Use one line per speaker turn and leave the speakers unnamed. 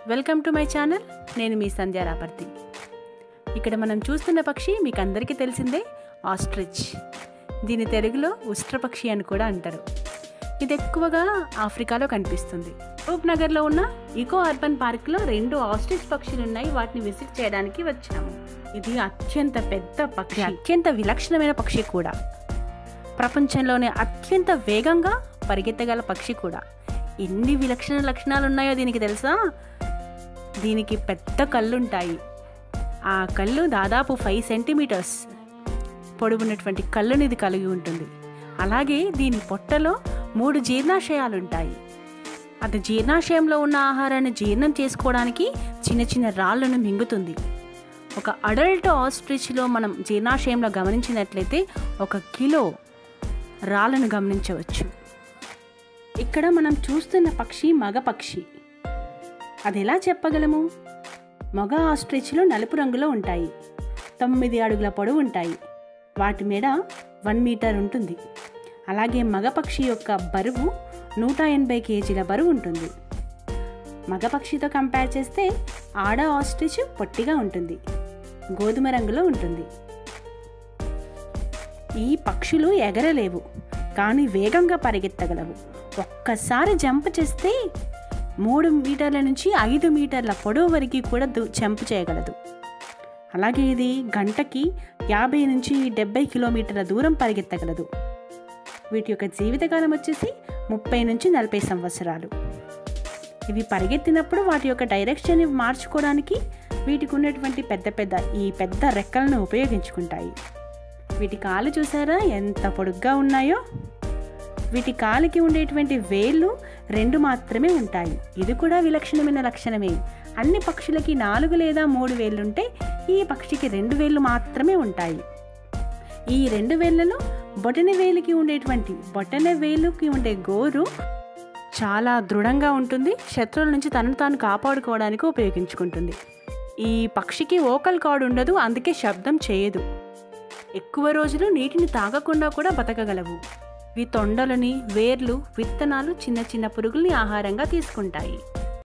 welcome to my channel నేను మీ సంధ్య రాపర్తి ఇక్కడ మనం చూస్తున్న పక్షి మీకు అందరికీ తెలిసిందే ఆస్ట్రిచ్ దీని తెలుగులో ఉష్ట్రపక్షి అని కూడా అంటారు ఇది ఎక్కువగా ఆఫ్రికాలో కనిపిస్తుంది రూప్నగర్లో ఉన్న ఈకో అర్బన్ పార్క్లో రెండు ఆస్ట్రిచ్ పక్షులు ఉన్నాయి వాటిని విజిట్ చేయడానికి వచ్చాము ఇది అత్యంత పెద్ద పక్షి అత్యంత విలక్షణమైన పక్షి కూడా ప్రపంచంలోనే అత్యంత వేగంగా పరిగెత్తగల పక్షి కూడా ఎన్ని విలక్షణ లక్షణాలు ఉన్నాయో దీనికి తెలుసా దీనికి పెద్ద కళ్ళు ఉంటాయి ఆ కళ్ళు దాదాపు ఫైవ్ సెంటీమీటర్స్ పొడవున్నటువంటి కళ్ళుని ఇది కలిగి ఉంటుంది అలాగే దీని పొట్టలో మూడు జీర్ణాశయాలు ఉంటాయి అది జీర్ణాశయంలో ఉన్న ఆహారాన్ని జీర్ణం చేసుకోవడానికి చిన్న చిన్న రాళ్లను మింగుతుంది ఒక అడల్ట్ ఆస్ట్రిచ్లో మనం జీర్ణాశయంలో గమనించినట్లయితే ఒక కిలో రాళ్ళను గమనించవచ్చు ఇక్కడ మనం చూస్తున్న పక్షి మగ పక్షి అది ఎలా చెప్పగలము మగ ఆస్ట్రిచ్లు నలుపు రంగులో ఉంటాయి తొమ్మిది అడుగుల పొడవు ఉంటాయి వాటి మెడ వన్ మీటర్ ఉంటుంది అలాగే మగ పక్షి యొక్క బరువు నూట ఎనభై కేజీల బరువు ఉంటుంది మగ పక్షితో కంపేర్ చేస్తే ఆడ ఆస్ట్రిచ్ పొట్టిగా ఉంటుంది గోధుమ రంగులో ఉంటుంది ఈ పక్షులు ఎగరలేవు కానీ వేగంగా పరిగెత్తగలవు ఒక్కసారి జంప్ చేస్తే మూడు మీటర్ల నుంచి ఐదు మీటర్ల పొడవు వరకు కూడా దు- జంప్ చేయగలదు అలాగే ఇది గంటకి యాభై నుంచి డెబ్బై కిలోమీటర్ల దూరం పరిగెత్తగలదు వీటి యొక్క జీవితకాలం వచ్చేసి ముప్పై నుంచి నలభై సంవత్సరాలు ఇవి పరిగెత్తినప్పుడు వాటి యొక్క డైరెక్షన్ మార్చుకోవడానికి వీటికి ఉన్నటువంటి పెద్ద పెద్ద ఈ పెద్ద రెక్కలను ఉపయోగించుకుంటాయి వీటి కాళ్ళు చూసారా ఎంత పొడుగ్గా ఉన్నాయో వీటి కాలికి ఉండేటువంటి వేళ్ళు రెండు మాత్రమే ఉంటాయి ఇది కూడా విలక్షణమైన లక్షణమే అన్ని పక్షులకి నాలుగు లేదా మూడు వేళ్ళుంటే ఈ పక్షికి రెండు వేళ్ళు మాత్రమే ఉంటాయి ఈ రెండు వేళ్లలో బొటన వేలుకి ఉండేటువంటి బొటన వేలుకి ఉండే గోరు చాలా దృఢంగా ఉంటుంది శత్రువుల నుంచి తనను తాను కాపాడుకోవడానికి ఉపయోగించుకుంటుంది ఈ పక్షికి ఓకల్ కార్డ్ ఉండదు అందుకే శబ్దం చేయదు ఎక్కువ రోజులు నీటిని తాగకుండా కూడా బతకగలవు ఇవి తొండలని వేర్లు విత్తనాలు చిన్న చిన్న పురుగుల్ని ఆహారంగా తీసుకుంటాయి